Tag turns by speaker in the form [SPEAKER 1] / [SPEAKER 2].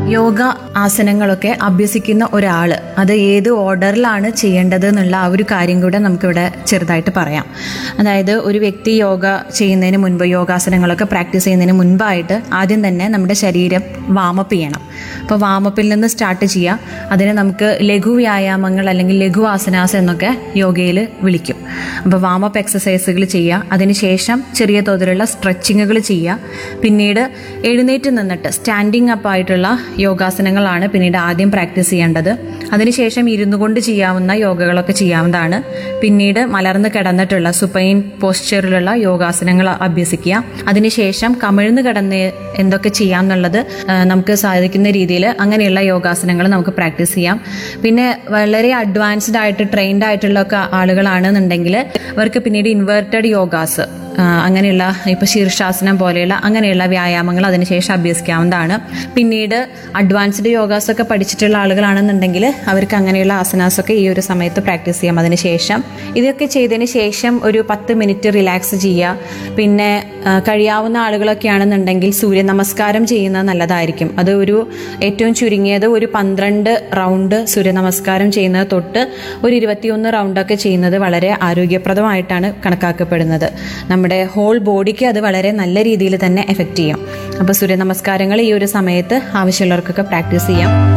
[SPEAKER 1] യോഗ ആസനങ്ങളൊക്കെ അഭ്യസിക്കുന്ന ഒരാൾ അത് ഏത് ഓർഡറിലാണ് ചെയ്യേണ്ടത് എന്നുള്ള ആ ഒരു കാര്യം കൂടെ നമുക്കിവിടെ ചെറുതായിട്ട് പറയാം അതായത് ഒരു വ്യക്തി യോഗ ചെയ്യുന്നതിന് മുൻപ് യോഗാസനങ്ങളൊക്കെ പ്രാക്ടീസ് ചെയ്യുന്നതിന് മുൻപായിട്ട് ആദ്യം തന്നെ നമ്മുടെ ശരീരം വാമപ്പ് ചെയ്യണം അപ്പോൾ വാമപ്പിൽ നിന്ന് സ്റ്റാർട്ട് ചെയ്യുക അതിനെ നമുക്ക് ലഘു വ്യായാമങ്ങൾ അല്ലെങ്കിൽ ലഘു ആസനാസ് എന്നൊക്കെ യോഗയിൽ വിളിക്കും അപ്പോൾ വാമപ്പ് എക്സസൈസുകൾ ചെയ്യുക അതിനുശേഷം ചെറിയ തോതിലുള്ള സ്ട്രെച്ചിങ്ങുകൾ ചെയ്യുക പിന്നീട് എഴുന്നേറ്റ് നിന്നിട്ട് സ്റ്റാൻഡിങ് അപ്പ് ആയിട്ടുള്ള യോഗാസനങ്ങളാണ് പിന്നീട് ആദ്യം പ്രാക്ടീസ് ചെയ്യേണ്ടത് അതിനുശേഷം ഇരുന്നു കൊണ്ട് ചെയ്യാവുന്ന യോഗകളൊക്കെ ചെയ്യാവുന്നതാണ് പിന്നീട് മലർന്ന് കിടന്നിട്ടുള്ള സുപ്പൈൻ പോസ്ചറിലുള്ള യോഗാസനങ്ങൾ അഭ്യസിക്കുക അതിനുശേഷം കമിഴ്ന്ന് കിടന്ന് എന്തൊക്കെ ചെയ്യാം എന്നുള്ളത് ആ, നമുക്ക് സാധിക്കുന്ന രീതിയിൽ അങ്ങനെയുള്ള യോഗാസനങ്ങൾ നമുക്ക് പ്രാക്ടീസ് ചെയ്യാം പിന്നെ വളരെ അഡ്വാൻസ്ഡ് ആയിട്ട് ട്രെയിൻഡ് ആയിട്ടുള്ള ഒക്കെ ആളുകളാണെന്നുണ്ടെങ്കിൽ അവർക്ക് പിന്നീട് ഇൻവേർട്ടഡ് യോഗാസ് ആ, അങ്ങനെയുള്ള ഇപ്പോൾ ശീർഷാസനം പോലെയുള്ള അങ്ങനെയുള്ള വ്യായാമങ്ങൾ അതിനുശേഷം അഭ്യസിക്കാവുന്നതാണ് പിന്നീട് അഡ്വാൻസ്ഡ് യോഗാസ് ഒക്കെ പഠിച്ചിട്ടുള്ള ആളുകളാണെന്നുണ്ടെങ്കിൽ അവർക്ക് അങ്ങനെയുള്ള ആസനാസ് ഒക്കെ ഈ ഒരു സമയത്ത് പ്രാക്ടീസ് ചെയ്യാം അതിനുശേഷം ഇതൊക്കെ ചെയ്തതിന് ശേഷം ഒരു പത്ത് മിനിറ്റ് റിലാക്സ് ചെയ്യുക പിന്നെ ആ, കഴിയാവുന്ന ആളുകളൊക്കെ ആണെന്നുണ്ടെങ്കിൽ സൂര്യ നമസ്കാരം ചെയ്യുന്നത് നല്ലതായിരിക്കും അത് ഒരു ഏറ്റവും ചുരുങ്ങിയത് ഒരു പന്ത്രണ്ട് റൗണ്ട് സൂര്യ നമസ്കാരം ചെയ്യുന്നത് തൊട്ട് ഒരു ഇരുപത്തിയൊന്ന് റൗണ്ടൊക്കെ ചെയ്യുന്നത് വളരെ ആരോഗ്യപ്രദമായിട്ടാണ് കണക്കാക്കപ്പെടുന്നത് നമ്മുടെ ഹോൾ ബോഡിക്ക് അത് വളരെ നല്ല രീതിയിൽ തന്നെ എഫക്റ്റ് ചെയ്യും അപ്പോൾ സൂര്യ നമസ്കാരങ്ങൾ ഈ ഒരു സമയത്ത് ആവശ്യമുള്ളവർക്കൊക്കെ പ്രാക്ടീസ് ചെയ്യാം